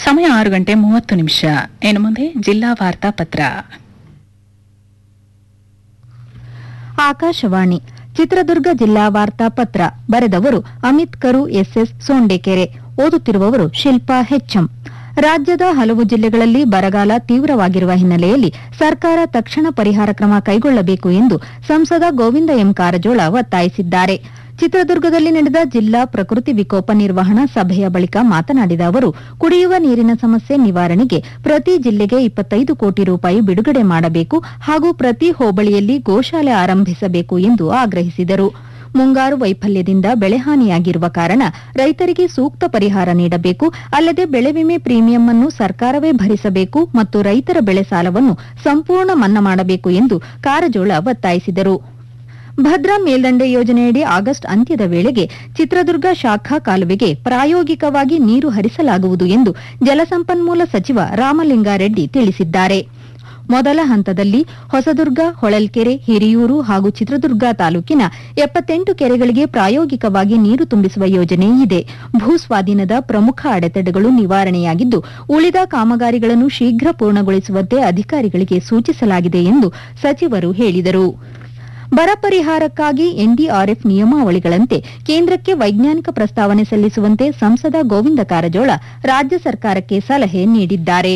ಸಮಯ ಆರು ಗಂಟೆ ಮೂವತ್ತು ನಿಮಿಷ ಇನ್ನು ಮುಂದೆ ಜಿಲ್ಲಾ ವಾರ್ತಾ ಪತ್ರ ಆಕಾಶವಾಣಿ ಚಿತ್ರದುರ್ಗ ಜಿಲ್ಲಾ ವಾರ್ತಾ ಪತ್ರ ಬರೆದವರು ಅಮಿತ್ ಕರು ಎಸ್ಎಸ್ ಸೋಂಡೇಕೆರೆ ಓದುತ್ತಿರುವವರು ಶಿಲ್ಪಾ ಹೆಚ್ಎಂ ರಾಜ್ಯದ ಹಲವು ಜಿಲ್ಲೆಗಳಲ್ಲಿ ಬರಗಾಲ ತೀವ್ರವಾಗಿರುವ ಹಿನ್ನೆಲೆಯಲ್ಲಿ ಸರ್ಕಾರ ತಕ್ಷಣ ಪರಿಹಾರ ಕ್ರಮ ಕೈಗೊಳ್ಳಬೇಕು ಎಂದು ಸಂಸದ ಗೋವಿಂದ ಎಂ ಕಾರಜೋಳ ಒತ್ತಾಯಿಸಿದ್ದಾರೆ ಚಿತ್ರದುರ್ಗದಲ್ಲಿ ನಡೆದ ಜಿಲ್ಲಾ ಪ್ರಕೃತಿ ವಿಕೋಪ ನಿರ್ವಹಣಾ ಸಭೆಯ ಬಳಿಕ ಮಾತನಾಡಿದ ಅವರು ಕುಡಿಯುವ ನೀರಿನ ಸಮಸ್ಯೆ ನಿವಾರಣೆಗೆ ಪ್ರತಿ ಜಿಲ್ಲೆಗೆ ಇಪ್ಪತ್ತೈದು ಕೋಟಿ ರೂಪಾಯಿ ಬಿಡುಗಡೆ ಮಾಡಬೇಕು ಹಾಗೂ ಪ್ರತಿ ಹೋಬಳಿಯಲ್ಲಿ ಗೋಶಾಲೆ ಆರಂಭಿಸಬೇಕು ಎಂದು ಆಗ್ರಹಿಸಿದರು ಮುಂಗಾರು ವೈಫಲ್ಯದಿಂದ ಬೆಳೆಹಾನಿಯಾಗಿರುವ ಕಾರಣ ರೈತರಿಗೆ ಸೂಕ್ತ ಪರಿಹಾರ ನೀಡಬೇಕು ಅಲ್ಲದೆ ಬೆಳೆ ವಿಮೆ ಪ್ರೀಮಿಯಂ ಅನ್ನು ಸರ್ಕಾರವೇ ಭರಿಸಬೇಕು ಮತ್ತು ರೈತರ ಬೆಳೆ ಸಾಲವನ್ನು ಸಂಪೂರ್ಣ ಮನ್ನಾ ಮಾಡಬೇಕು ಎಂದು ಕಾರಜೋಳ ಒತ್ತಾಯಿಸಿದರು ಭದ್ರಾ ಮೇಲ್ದಂಡೆ ಯೋಜನೆಯಡಿ ಆಗಸ್ಟ್ ಅಂತ್ಯದ ವೇಳೆಗೆ ಚಿತ್ರದುರ್ಗ ಶಾಖಾ ಕಾಲುವೆಗೆ ಪ್ರಾಯೋಗಿಕವಾಗಿ ನೀರು ಹರಿಸಲಾಗುವುದು ಎಂದು ಜಲಸಂಪನ್ಮೂಲ ಸಚಿವ ರಾಮಲಿಂಗಾರೆಡ್ಡಿ ತಿಳಿಸಿದ್ದಾರೆ ಮೊದಲ ಹಂತದಲ್ಲಿ ಹೊಸದುರ್ಗ ಹೊಳಲ್ಕೆರೆ ಹಿರಿಯೂರು ಹಾಗೂ ಚಿತ್ರದುರ್ಗ ತಾಲೂಕಿನ ಎಪ್ಪತ್ತೆಂಟು ಕೆರೆಗಳಿಗೆ ಪ್ರಾಯೋಗಿಕವಾಗಿ ನೀರು ತುಂಬಿಸುವ ಯೋಜನೆ ಇದೆ ಭೂಸ್ವಾಧೀನದ ಪ್ರಮುಖ ಅಡೆತಡೆಗಳು ನಿವಾರಣೆಯಾಗಿದ್ದು ಉಳಿದ ಕಾಮಗಾರಿಗಳನ್ನು ಶೀಘ್ರ ಪೂರ್ಣಗೊಳಿಸುವಂತೆ ಅಧಿಕಾರಿಗಳಿಗೆ ಸೂಚಿಸಲಾಗಿದೆ ಎಂದು ಸಚಿವರು ಹೇಳಿದರು ಬರ ಪರಿಹಾರಕ್ಕಾಗಿ ಎನ್ಡಿಆರ್ಎಫ್ ನಿಯಮಾವಳಿಗಳಂತೆ ಕೇಂದ್ರಕ್ಕೆ ವೈಜ್ಞಾನಿಕ ಪ್ರಸ್ತಾವನೆ ಸಲ್ಲಿಸುವಂತೆ ಸಂಸದ ಗೋವಿಂದ ಕಾರಜೋಳ ರಾಜ್ಯ ಸರ್ಕಾರಕ್ಕೆ ಸಲಹೆ ನೀಡಿದ್ದಾರೆ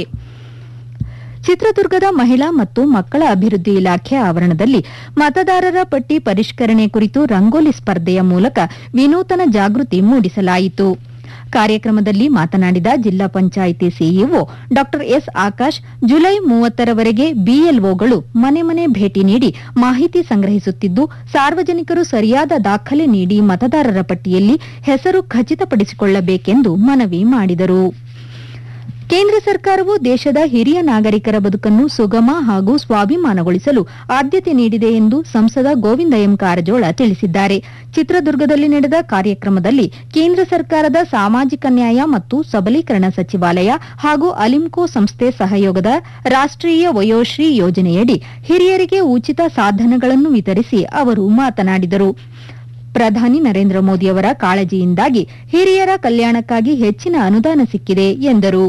ಚಿತ್ರದುರ್ಗದ ಮಹಿಳಾ ಮತ್ತು ಮಕ್ಕಳ ಅಭಿವೃದ್ಧಿ ಇಲಾಖೆ ಆವರಣದಲ್ಲಿ ಮತದಾರರ ಪಟ್ಟಿ ಪರಿಷ್ಕರಣೆ ಕುರಿತು ರಂಗೋಲಿ ಸ್ಪರ್ಧೆಯ ಮೂಲಕ ವಿನೂತನ ಜಾಗೃತಿ ಮೂಡಿಸಲಾಯಿತು ಕಾರ್ಯಕ್ರಮದಲ್ಲಿ ಮಾತನಾಡಿದ ಜಿಲ್ಲಾ panchayat CEO Dr S Akash July ಮೂವತ್ತರವರೆಗೆ ಬಿಎಲ್ಒಗಳು ಮನೆ ಮನೆ ಭೇಟಿ ನೀಡಿ ಮಾಹಿತಿ ಸಂಗ್ರಹಿಸುತ್ತಿದ್ದು ಸಾರ್ವಜನಿಕರು ಸರಿಯಾದ ದಾಖಲೆ ನೀಡಿ ಮತದಾರರ ಪಟ್ಟಿಯಲ್ಲಿ ಹೆಸರು ಖಚಿತಪಡಿಸಿಕೊಳ್ಳಬೇಕೆಂದು ಮನವಿ ಮಾಡಿದರು ಕೇಂದ್ರ ಸರ್ಕಾರವು ದೇಶದ ಹಿರಿಯ ನಾಗರಿಕರ ಬದುಕನ್ನು ಸುಗಮ ಹಾಗೂ ಸ್ವಾಭಿಮಾನಗೊಳಿಸಲು ಆದ್ಯತೆ ನೀಡಿದೆ ಎಂದು ಸಂಸದ ಗೋವಿಂದ ಎಂ ಕಾರಜೋಳ ತಿಳಿಸಿದ್ದಾರೆ ಚಿತ್ರದುರ್ಗದಲ್ಲಿ ನಡೆದ ಕಾರ್ಯಕ್ರಮದಲ್ಲಿ ಕೇಂದ್ರ ಸರ್ಕಾರದ ಸಾಮಾಜಿಕ ನ್ಯಾಯ ಮತ್ತು ಸಬಲೀಕರಣ ಸಚಿವಾಲಯ ಹಾಗೂ ಅಲಿಂಕೋ ಸಂಸ್ಥೆ ಸಹಯೋಗದ ರಾಷ್ಟೀಯ ವಯೋಶ್ರೀ ಯೋಜನೆಯಡಿ ಹಿರಿಯರಿಗೆ ಉಚಿತ ಸಾಧನಗಳನ್ನು ವಿತರಿಸಿ ಅವರು ಮಾತನಾಡಿದರು ಪ್ರಧಾನಿ ನರೇಂದ್ರ ಮೋದಿಯವರ ಕಾಳಜಿಯಿಂದಾಗಿ ಹಿರಿಯರ ಕಲ್ಯಾಣಕ್ಕಾಗಿ ಹೆಚ್ಚಿನ ಅನುದಾನ ಸಿಕ್ಕಿದೆ ಎಂದರು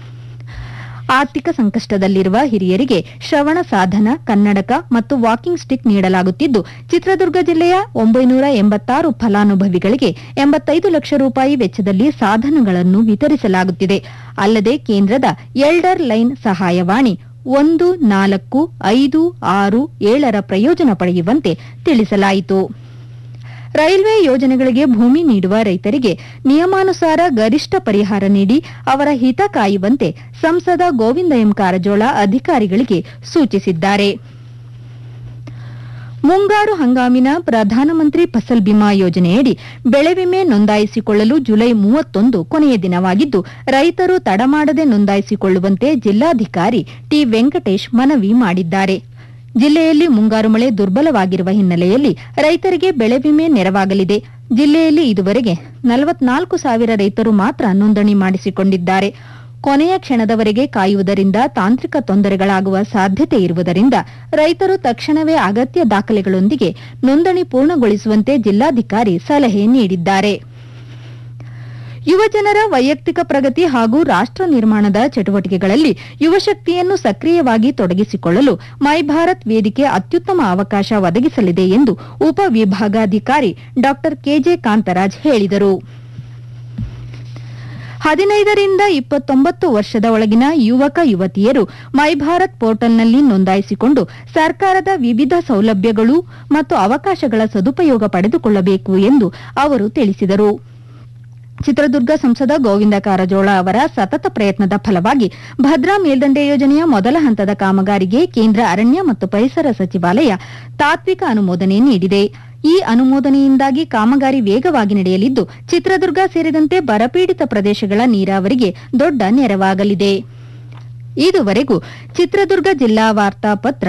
ಆರ್ಥಿಕ ಸಂಕಷ್ಟದಲ್ಲಿರುವ ಹಿರಿಯರಿಗೆ ಶ್ರವಣ ಸಾಧನ ಕನ್ನಡಕ ಮತ್ತು ವಾಕಿಂಗ್ ಸ್ಟಿಕ್ ನೀಡಲಾಗುತ್ತಿದ್ದು ಚಿತ್ರದುರ್ಗ ಜಿಲ್ಲೆಯ ಒಂಬೈನೂರ ಎಂಬತ್ತಾರು ಫಲಾನುಭವಿಗಳಿಗೆ ಎಂಬತ್ತೈದು ಲಕ್ಷ ರೂಪಾಯಿ ವೆಚ್ಚದಲ್ಲಿ ಸಾಧನಗಳನ್ನು ವಿತರಿಸಲಾಗುತ್ತಿದೆ ಅಲ್ಲದೆ ಕೇಂದ್ರದ ಎಲ್ಡರ್ ಲೈನ್ ಸಹಾಯವಾಣಿ ಒಂದು ನಾಲ್ಕು ಐದು ಆರು ಏಳರ ಪ್ರಯೋಜನ ಪಡೆಯುವಂತೆ ತಿಳಿಸಲಾಯಿತು ರೈಲ್ವೆ ಯೋಜನೆಗಳಿಗೆ ಭೂಮಿ ನೀಡುವ ರೈತರಿಗೆ ನಿಯಮಾನುಸಾರ ಗರಿಷ್ಠ ಪರಿಹಾರ ನೀಡಿ ಅವರ ಹಿತ ಕಾಯುವಂತೆ ಸಂಸದ ಗೋವಿಂದ ಎಂ ಕಾರಜೋಳ ಅಧಿಕಾರಿಗಳಿಗೆ ಸೂಚಿಸಿದ್ದಾರೆ ಮುಂಗಾರು ಹಂಗಾಮಿನ ಪ್ರಧಾನಮಂತ್ರಿ ಫಸಲ್ ಬಿಮಾ ಯೋಜನೆಯಡಿ ಬೆಳೆ ವಿಮೆ ನೋಂದಾಯಿಸಿಕೊಳ್ಳಲು ಜುಲೈ ಮೂವತ್ತೊಂದು ಕೊನೆಯ ದಿನವಾಗಿದ್ದು ರೈತರು ತಡಮಾಡದೆ ನೋಂದಾಯಿಸಿಕೊಳ್ಳುವಂತೆ ಜಿಲ್ಲಾಧಿಕಾರಿ ಟಿ ವೆಂಕಟೇಶ್ ಮನವಿ ಮಾಡಿದ್ದಾರೆ ಜಿಲ್ಲೆಯಲ್ಲಿ ಮುಂಗಾರು ಮಳೆ ದುರ್ಬಲವಾಗಿರುವ ಹಿನ್ನೆಲೆಯಲ್ಲಿ ರೈತರಿಗೆ ಬೆಳೆ ವಿಮೆ ನೆರವಾಗಲಿದೆ ಜಿಲ್ಲೆಯಲ್ಲಿ ಇದುವರೆಗೆ ನಲವತ್ನಾಲ್ಕು ಸಾವಿರ ರೈತರು ಮಾತ್ರ ನೋಂದಣಿ ಮಾಡಿಸಿಕೊಂಡಿದ್ದಾರೆ ಕೊನೆಯ ಕ್ಷಣದವರೆಗೆ ಕಾಯುವುದರಿಂದ ತಾಂತ್ರಿಕ ತೊಂದರೆಗಳಾಗುವ ಸಾಧ್ಯತೆ ಇರುವುದರಿಂದ ರೈತರು ತಕ್ಷಣವೇ ಅಗತ್ಯ ದಾಖಲೆಗಳೊಂದಿಗೆ ನೋಂದಣಿ ಪೂರ್ಣಗೊಳಿಸುವಂತೆ ಜಿಲ್ಲಾಧಿಕಾರಿ ಸಲಹೆ ನೀಡಿದ್ದಾರೆ ಯುವಜನರ ವೈಯಕ್ತಿಕ ಪ್ರಗತಿ ಹಾಗೂ ರಾಷ್ಟ ನಿರ್ಮಾಣದ ಚಟುವಟಿಕೆಗಳಲ್ಲಿ ಯುವಶಕ್ತಿಯನ್ನು ಸಕ್ರಿಯವಾಗಿ ತೊಡಗಿಸಿಕೊಳ್ಳಲು ಮೈ ಭಾರತ್ ವೇದಿಕೆ ಅತ್ಯುತ್ತಮ ಅವಕಾಶ ಒದಗಿಸಲಿದೆ ಎಂದು ಉಪವಿಭಾಗಾಧಿಕಾರಿ ಡಾ ಕೆಜೆ ಕಾಂತರಾಜ್ ಹೇಳಿದರು ಹದಿನೈದರಿಂದ ಇಪ್ಪತ್ತೊಂಬತ್ತು ವರ್ಷದ ಒಳಗಿನ ಯುವಕ ಯುವತಿಯರು ಮೈ ಭಾರತ್ ಪೋರ್ಟಲ್ನಲ್ಲಿ ನೋಂದಾಯಿಸಿಕೊಂಡು ಸರ್ಕಾರದ ವಿವಿಧ ಸೌಲಭ್ಯಗಳು ಮತ್ತು ಅವಕಾಶಗಳ ಸದುಪಯೋಗ ಪಡೆದುಕೊಳ್ಳಬೇಕು ಎಂದು ಅವರು ತಿಳಿಸಿದರು ಚಿತ್ರದುರ್ಗ ಸಂಸದ ಗೋವಿಂದ ಕಾರಜೋಳ ಅವರ ಸತತ ಪ್ರಯತ್ನದ ಫಲವಾಗಿ ಭದ್ರಾ ಮೇಲ್ದಂಡೆ ಯೋಜನೆಯ ಮೊದಲ ಹಂತದ ಕಾಮಗಾರಿಗೆ ಕೇಂದ್ರ ಅರಣ್ಯ ಮತ್ತು ಪರಿಸರ ಸಚಿವಾಲಯ ತಾತ್ವಿಕ ಅನುಮೋದನೆ ನೀಡಿದೆ ಈ ಅನುಮೋದನೆಯಿಂದಾಗಿ ಕಾಮಗಾರಿ ವೇಗವಾಗಿ ನಡೆಯಲಿದ್ದು ಚಿತ್ರದುರ್ಗ ಸೇರಿದಂತೆ ಬರಪೀಡಿತ ಪ್ರದೇಶಗಳ ನೀರಾವರಿಗೆ ದೊಡ್ಡ ನೆರವಾಗಲಿದೆ ಇದುವರೆಗೂ ಚಿತ್ರದುರ್ಗ ಜಿಲ್ಲಾ ವಾರ್ತಾ ಪತ್ರ